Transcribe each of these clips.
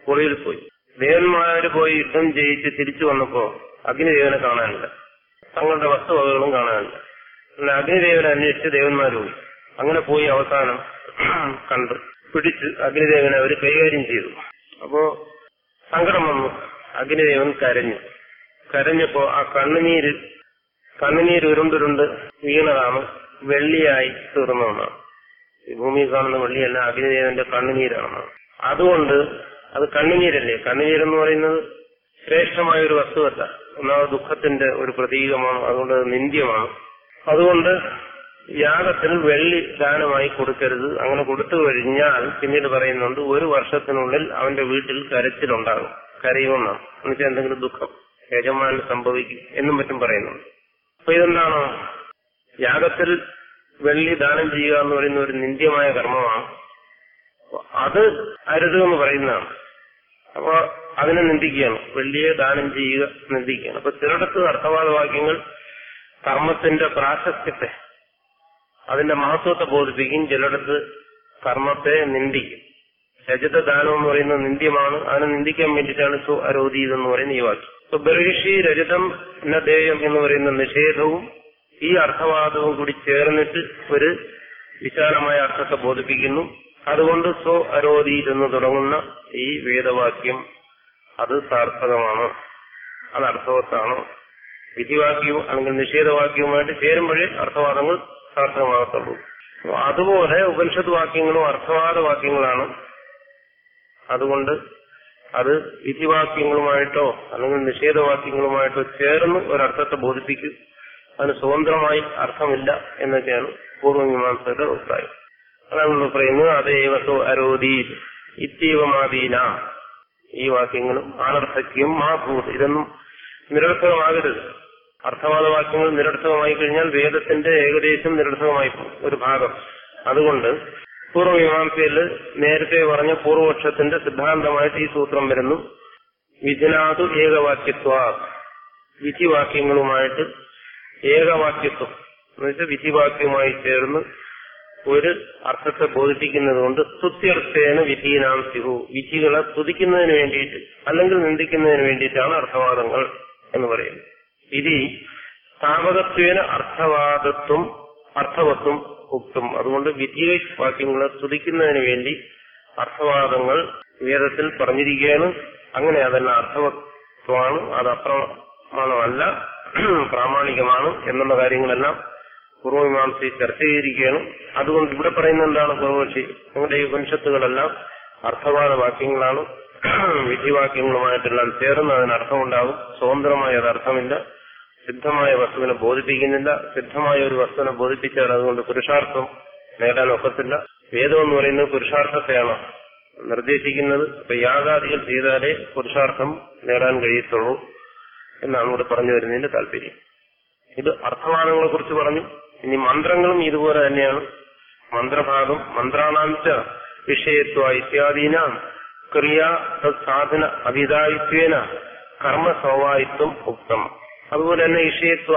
പുറയിൽ പോയി ദേവന്മാര് പോയി യുദ്ധം ജയിച്ച് തിരിച്ചു വന്നപ്പോ അഗ്നിദേവനെ കാണാനില്ല തങ്ങളുടെ വസ്തുവകകളും കാണാനില്ല പിന്നെ അഗ്നിദേവനെ അന്വേഷിച്ച് ദേവന്മാർ പോയി അങ്ങനെ പോയി അവസാനം കണ്ട് പിടിച്ച് അഗ്നിദേവനെ അവർ കൈകാര്യം ചെയ്തു അപ്പോ സങ്കടം വന്നു അഗ്നിദേവൻ കരഞ്ഞു കരഞ്ഞപ്പോ ആ കണ്ണുനീര് കണ്ണുനീര് ഉരുണ്ടുരുണ്ട് വീണതാണ് വെള്ളിയായി തീർന്നതെന്നാണ് ഈ ഭൂമിയിൽ കാണുന്ന വെള്ളിയല്ല അഗ്നിദേവന്റെ കണ്ണുനീരാണെന്നാണ് അതുകൊണ്ട് അത് കണ്ണുനീരല്ലേ കണ്ണുനീരെന്ന് പറയുന്നത് ശ്രേഷ്ഠമായ ഒരു വസ്തുവല്ല ഒന്നാമത് ദുഃഖത്തിന്റെ ഒരു പ്രതീകമാണ് അതുകൊണ്ട് അത് നിന്ദ്യമാണ് അതുകൊണ്ട് യാഗത്തിൽ വെള്ളി ദാനമായി കൊടുക്കരുത് അങ്ങനെ കൊടുത്തു കഴിഞ്ഞാൽ പിന്നീട് പറയുന്നുണ്ട് ഒരു വർഷത്തിനുള്ളിൽ അവന്റെ വീട്ടിൽ കരച്ചിലുണ്ടാകും കരയുമെന്നാണ് എന്നുവെച്ചാൽ എന്തെങ്കിലും ദുഃഖം യജമാനന് സംഭവിക്കും എന്നും മറ്റും പറയുന്നുണ്ട് അപ്പൊ ഇതെന്താണോ യാഗത്തിൽ വെള്ളി ദാനം ചെയ്യുക എന്ന് പറയുന്ന ഒരു നിന്ദ്യമായ കർമ്മമാണ് അപ്പൊ അത് അരുത് എന്ന് പറയുന്നതാണ് അപ്പൊ അതിനെ നിന്ദിക്കുകയാണ് വെള്ളിയെ ദാനം ചെയ്യുക നിന്ദിക്കുകയാണ് അപ്പൊ ചിലയിടത്ത് അർത്ഥവാദ വാക്യങ്ങൾ കർമ്മത്തിന്റെ പ്രാശസ്ത്യത്തെ അതിന്റെ മഹത്വത്തെ ബോധിപ്പിക്കും ചിലയിടത്ത് കർമ്മത്തെ നിന്ദിക്കും രജത ദാനം എന്ന് പറയുന്നത് നിന്ദ്യമാണ് അതിനെ നിന്ദിക്കാൻ വേണ്ടിയിട്ടാണ് സു അരോധീത് എന്ന് പറയുന്ന ഈ വാക്യം ഇപ്പൊ ബർഹിഷി രജതം നദേയം എന്ന് പറയുന്ന നിഷേധവും ഈ അർത്ഥവാദവും കൂടി ചേർന്നിട്ട് ഒരു വിശാലമായ അർത്ഥത്തെ ബോധിപ്പിക്കുന്നു അതുകൊണ്ട് സോ അരോധീത് എന്ന് തുടങ്ങുന്ന ഈ വേദവാക്യം അത് സാർത്ഥകമാണ് അത് അർത്ഥവത്താണ് വിധിവാക്യവും അല്ലെങ്കിൽ നിഷേധവാക്യവുമായിട്ട് ചേരുമ്പോഴേ അർത്ഥവാദങ്ങൾ സാർത്ഥകമാകത്തുള്ളൂ അപ്പൊ അതുപോലെ ഉപനിഷത്ത് വാക്യങ്ങളും അർത്ഥവാദ വാക്യങ്ങളാണ് അതുകൊണ്ട് അത് വിധിവാക്യങ്ങളുമായിട്ടോ അല്ലെങ്കിൽ നിഷേധവാക്യങ്ങളുമായിട്ടോ ചേർന്ന് ഒരർത്ഥത്തെ ബോധിപ്പിക്കും അതിന് സ്വതന്ത്രമായി അർത്ഥമില്ല എന്നൊക്കെയാണ് പൂർവ്വമീമാംസയുടെ അഭിപ്രായം അതാണ് നമ്മൾ പറയുന്നത് അതേവസോ അരോധി ഇത്തീവമാദീന ഈ വാക്യങ്ങളും അനർത്ഥക്യം മാഭൂത് ഇതൊന്നും നിരർത്ഥകമാകരുത് അർത്ഥവാദ വാക്യങ്ങൾ നിരർത്ഥകമായി കഴിഞ്ഞാൽ വേദത്തിന്റെ ഏകദേശം നിരർത്ഥകമായി പോകും ഒരു ഭാഗം അതുകൊണ്ട് പൂർവ്വമീമാംസയിൽ നേരത്തെ പറഞ്ഞ പൂർവപക്ഷത്തിന്റെ സിദ്ധാന്തമായിട്ട് ഈ സൂത്രം വരുന്നു വിധിനാതു ഏകവാക്യത്വ വിധിവാക്യങ്ങളുമായിട്ട് ഏകവാക്യത്വം എന്നുവെച്ചാൽ വിധിവാക്യവുമായി ചേർന്ന് ഒരു അർത്ഥത്തെ ബോധിപ്പിക്കുന്നത് കൊണ്ട് സ്തുത്യർത്ഥേന വിധീനാം സിഹു വിധികളെ സ്തുതിക്കുന്നതിന് വേണ്ടിയിട്ട് അല്ലെങ്കിൽ നിന്ദിക്കുന്നതിന് വേണ്ടിയിട്ടാണ് അർത്ഥവാദങ്ങൾ എന്ന് പറയുന്നത് വിധി സ്ഥാപകത്വേന അർത്ഥവാദത്വം അർത്ഥവത്വം ഉക്തും അതുകൊണ്ട് വിധി വാക്യങ്ങളെ സ്തുതിക്കുന്നതിന് വേണ്ടി അർത്ഥവാദങ്ങൾ വേദത്തിൽ പറഞ്ഞിരിക്കുകയാണ് അങ്ങനെ അതല്ല അർത്ഥവത്വമാണ് അത് അപ്രമാണമല്ല പ്രാമാണികമാണ് എന്നുള്ള കാര്യങ്ങളെല്ലാം പൂർവമീമാംസയിൽ ചർച്ച ചെയ്തിരിക്കുകയാണ് അതുകൊണ്ട് ഇവിടെ പറയുന്ന എന്താണ് പൂർവപക്ഷി നിങ്ങളുടെ ഈ ഉപനിഷത്തുകളെല്ലാം അർത്ഥവാദ വാക്യങ്ങളാണ് വിധിവാക്യങ്ങളുമായിട്ടെല്ലാം ചേർന്ന് അതിന് അർത്ഥമുണ്ടാകും സ്വതന്ത്രമായ അത് അർത്ഥമില്ല സിദ്ധമായ വസ്തുവിനെ ബോധിപ്പിക്കുന്നില്ല സിദ്ധമായ ഒരു വസ്തുവിനെ ബോധിപ്പിച്ചാൽ അതുകൊണ്ട് പുരുഷാർത്ഥം നേടാൻ ഒക്കത്തില്ല വേദം എന്ന് പറയുന്നത് പുരുഷാർത്ഥത്തെയാണ് നിർദ്ദേശിക്കുന്നത് അപ്പൊ യാഗാദികൾ ചെയ്താലേ പുരുഷാർത്ഥം നേടാൻ കഴിയത്തുള്ളൂ എന്നാണ് ഇവിടെ പറഞ്ഞു വരുന്നതിന്റെ താല്പര്യം ഇത് അർത്ഥവാദങ്ങളെ കുറിച്ച് പറഞ്ഞു ഇനി മന്ത്രങ്ങളും ഇതുപോലെ തന്നെയാണ് മന്ത്രഭാഗം മന്ത്രാണാഞ്ച വിഷയത്വ ഇത്യാദീന ക്രിയാ സാധന അഭിതായിത്വേന കർമ്മ സ്വഭാവിത്വം ഉക്തം അതുപോലെ തന്നെ വിഷയത്വ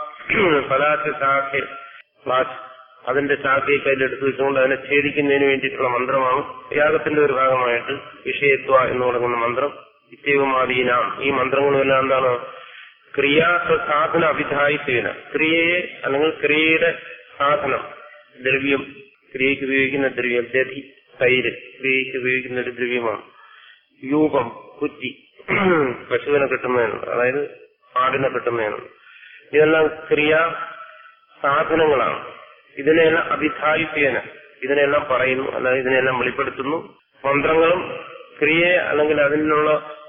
പലാച്ച ശാഖ ക്ലാസ് അതിന്റെ ശാഖയെ കയ്യിലെടുത്ത് വെച്ചുകൊണ്ട് അതിനെ ഛേദിക്കുന്നതിന് വേണ്ടിയിട്ടുള്ള മന്ത്രമാണ് യാഗത്തിന്റെ ഒരു ഭാഗമായിട്ട് വിഷയത്വ എന്ന് തുടങ്ങുന്ന മന്ത്രം ഇത്യവുമാദീന ഈ മന്ത്രങ്ങളുമെല്ലാം എന്താണ് ക്രിയാ സാധന അഭിധായിത്വേന ക്രിയയെ അല്ലെങ്കിൽ ക്രിയയുടെ സാധനം ദ്രവ്യം ക്രിയയ്ക്ക് ഉപയോഗിക്കുന്ന ദ്രവ്യം ദധി തൈര് ക്രിയയ്ക്ക് ഉപയോഗിക്കുന്ന ഒരു ദ്രവ്യമാണ് യൂപം കുറ്റി പശുവിനെ കിട്ടുന്നതിനുണ്ട് അതായത് ആടിനെ കിട്ടുന്നതിനുണ്ട് ഇതെല്ലാം ക്രിയാ സാധനങ്ങളാണ് ഇതിനെല്ലാം അഭിധായിത്വേന ഇതിനെല്ലാം പറയുന്നു അല്ലാതെ ഇതിനെല്ലാം വെളിപ്പെടുത്തുന്നു മന്ത്രങ്ങളും ക്രിയയെ അല്ലെങ്കിൽ അതിനുള്ള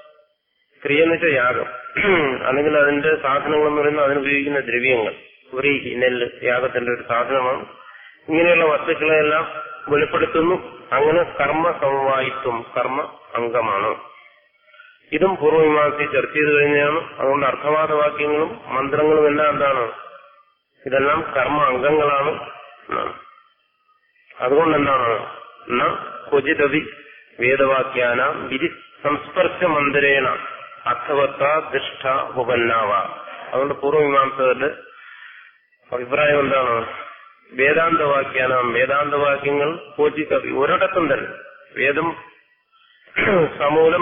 ക്രിയ എന്ന് വെച്ചാൽ യാഗം അല്ലെങ്കിൽ അതിന്റെ സാധനങ്ങൾ എന്ന് പറയുന്നത് അതിനുപയോഗിക്കുന്ന ദ്രവ്യങ്ങൾ വ്രീഹി നെല്ല് യാഗത്തിന്റെ ഒരു സാധനമാണ് ഇങ്ങനെയുള്ള വസ്തുക്കളെല്ലാം വെളിപ്പെടുത്തുന്നു അങ്ങനെ കർമ്മ സമവായിത്വം കർമ്മ അംഗമാണ് ഇതും പൂർവ്വമീമാംസി ചർച്ച ചെയ്ത് കഴിഞ്ഞാണ് അതുകൊണ്ട് അർത്ഥവാദ വാക്യങ്ങളും മന്ത്രങ്ങളും എല്ലാം എന്താണ് ഇതെല്ലാം കർമ്മ അംഗങ്ങളാണ് എന്നാണ് അതുകൊണ്ട് എന്താണ് ന ക്വചിതവി വേദവാക്യാന വിധി സംസ്പർശ മന്ദിരേണ അർത്ഥവത്ത ദൃഷ്ട ഉപന്നാവ അതുകൊണ്ട് പൂർവ്വമീമാംസകരുടെ അഭിപ്രായം എന്താണ് വേദാന്തവാക്യാനാം വേദാന്തവാക്യങ്ങൾ ക്വചിതവി ഒരിടത്തും തന്നെ വേദം സമൂലം